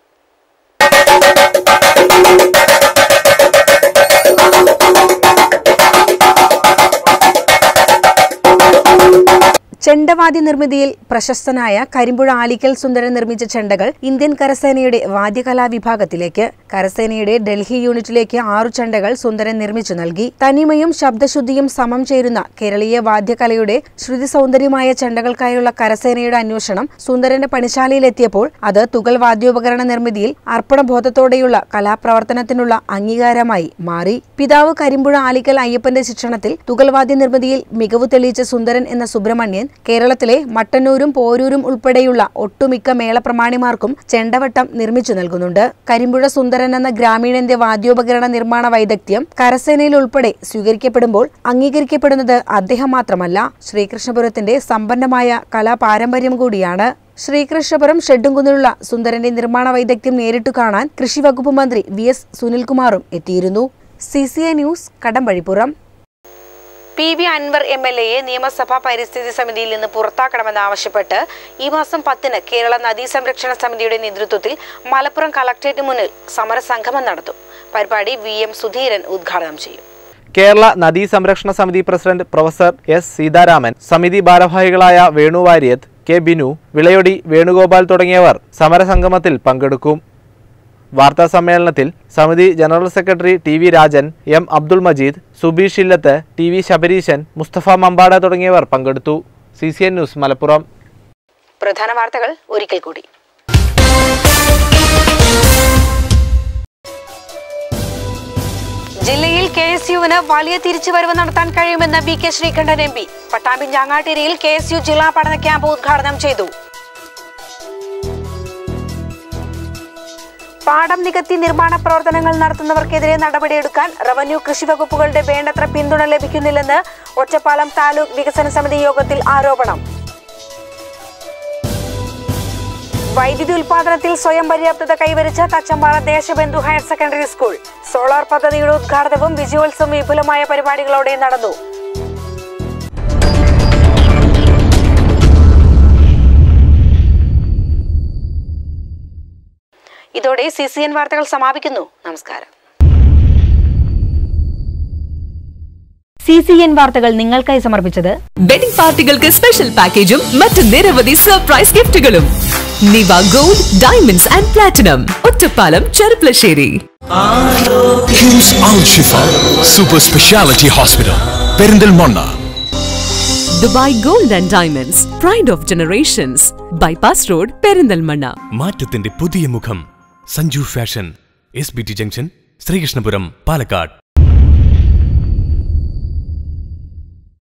ചെണ്ടവാദ്യ നിർമ്മിതിയിൽ പ്രശസ്തനായ കരിമ്പുഴ ആലിക്കൽ സുന്ദരൻ നിർമ്മിച്ച ചെണ്ടകൾ ഇന്ത്യൻ കരസേനയുടെ വാദ്യകലാ വിഭാഗത്തിലേക്ക് കരസേനയുടെ ഡൽഹി യൂണിറ്റിലേക്ക് ആറു ചെണ്ടകൾ സുന്ദരൻ നിർമ്മിച്ചു നൽകി തനിമയും ശബ്ദശുദ്ധിയും സമം ചേരുന്ന കേരളീയ വാദ്യകലയുടെ ശ്രുതി സൗന്ദര്യമായ ചെണ്ടകൾക്കായുള്ള കരസേനയുടെ അന്വേഷണം സുന്ദരന്റെ പണിശാലയിലെത്തിയപ്പോൾ അത് തുകൽ വാദ്യോപകരണ നിർമ്മിതിയിൽ അർപ്പണബോധത്തോടെയുള്ള കലാപ്രവർത്തനത്തിനുള്ള അംഗീകാരമായി മാറി പിതാവ് കരിമ്പുഴ ആലിക്കൽ അയ്യപ്പന്റെ ശിക്ഷണത്തിൽ തുകൽവാദ്യ നിർമ്മിതിയിൽ മികവ് തെളിയിച്ച സുന്ദരൻ എന്ന സുബ്രഹ്മണ്യൻ കേരളത്തിലെ മട്ടന്നൂരും പോരൂരും ഉൾപ്പെടെയുള്ള ഒട്ടുമിക്ക മേളപ്രമാണിമാർക്കും ചെണ്ടവട്ടം നിർമ്മിച്ചു നൽകുന്നുണ്ട് കരിമ്പുഴ സുന്ദരൻ എന്ന ഗ്രാമീണന്റെ വാദ്യോപകരണ നിർമ്മാണ വൈദഗ്ധ്യം കരസേനയിൽ ഉൾപ്പെടെ സ്വീകരിക്കപ്പെടുമ്പോൾ അംഗീകരിക്കപ്പെടുന്നത് അദ്ദേഹം മാത്രമല്ല ശ്രീകൃഷ്ണപുരത്തിന്റെ സമ്പന്നമായ കലാപാരമ്പര്യം കൂടിയാണ് ശ്രീകൃഷ്ണപുരം ഷെഡുംകുന്നിലുള്ള സുന്ദരന്റെ നിർമ്മാണ വൈദഗ്ധ്യം നേരിട്ടു കാണാൻ കൃഷി വകുപ്പ് മന്ത്രി വി എസ് സുനിൽകുമാറും എത്തിയിരുന്നു C C A news Kadampazhipuram P V Anwar M L എയെ നിയമസഭാ പരിസ്ഥിതി സമിതിയിൽ നിന്ന് പുറത്താക്കണമെന്നാവശ്യപ്പെട്ട് ഈ മാസം പത്തിന് കേരള നദീ സംരക്ഷണ സമിതിയുടെ നേതൃത്വത്തിൽ മലപ്പുറം കളക്ടറേറ്റ് മുന്നിൽ സമരസംഗമം നടത്തും പരിപാടി വി എം സുധീരൻ ഉദ്ഘാടനം ചെയ്യും കേരള നദീ സംരക്ഷണ സമിതി പ്രസിഡന്റ് പ്രൊഫസർ എസ് സീതാരാമൻ സമിതി ഭാരവാഹികളായ വേണു വാര്യത്ത് കെ ബിനു വിളയൊടി വേണുഗോപാൽ തുടങ്ങിയവർ സമരസംഗമത്തിൽ പങ്കെടുക്കും വാർത്താ സമ്മേളനത്തിൽ സമിതി general secretary T V Rajan M Abdul Majeed Subeesh Illath T V Sabareesan Musthafa Mampada തുടങ്ങിയവർ പങ്കെടുത്തു C C N news Malappuram പ്രധാന വാർത്തകൾ ഒരിക്കൽ കൂടി ജില്ലയിൽ കെ എസ് യുവിന് വലിയ തിരിച്ചുവരവ് നടത്താൻ കഴിയുമെന്ന് B K Sreekandan M P Pattambi ഞാങ്ങാട്ടിരിയിൽ കെ എസ് യു ജില്ലാ പഠന ക്യാമ്പ് ഉദ്ഘാടനം ചെയ്തു പാടം നികത്തി നിർമ്മാണ പ്രവർത്തനങ്ങൾ നടത്തുന്നവർക്കെതിരെ നടപടിയെടുക്കാൻ റവന്യൂ കൃഷി വകുപ്പുകളുടെ വേണ്ടത്ര പിന്തുണ ലഭിക്കുന്നില്ലെന്ന് ഒറ്റപ്പാലം താലൂക്ക് വികസന സമിതി യോഗത്തിൽ ആരോപണം വൈദ്യുതി ഉൽപാദനത്തിൽ സ്വയം പര്യാപ്തത കൈവരിച്ച Thachampara Deshabandhu higher secondary school solar പദ്ധതിയുടെ ഉദ്ഘാടനവും വിജയോത്സവം വിപുലമായ പരിപാടികളോടെ നടന്നു ഇതോടെ സി സി എൻ വാർത്തകൾ സമാപിക്കുന്നു നമസ്കാരം സി സി എൻ വാർത്തകൾ നിങ്ങൾക്കായി സമർപ്പിച്ചത് വെഡിംഗ് പാർട്ടികൾക്ക് സ്പെഷ്യൽ പാക്കേജും മറ്റ് നിരവധി സർപ്രൈസ് ഗിഫ്റ്റുകളും Niva gold diamonds and platinum Ottapalam Cherpulassery KIMS Al Shifa super speciality hospital Perinthalmanna Dubai gold and diamonds pride of generations bypass road Perinthalmanna മാറ്റത്തിന്റെ പുതിയ മുഖം Sanju fashion S B T junction Sreekrishnapuram Palakkad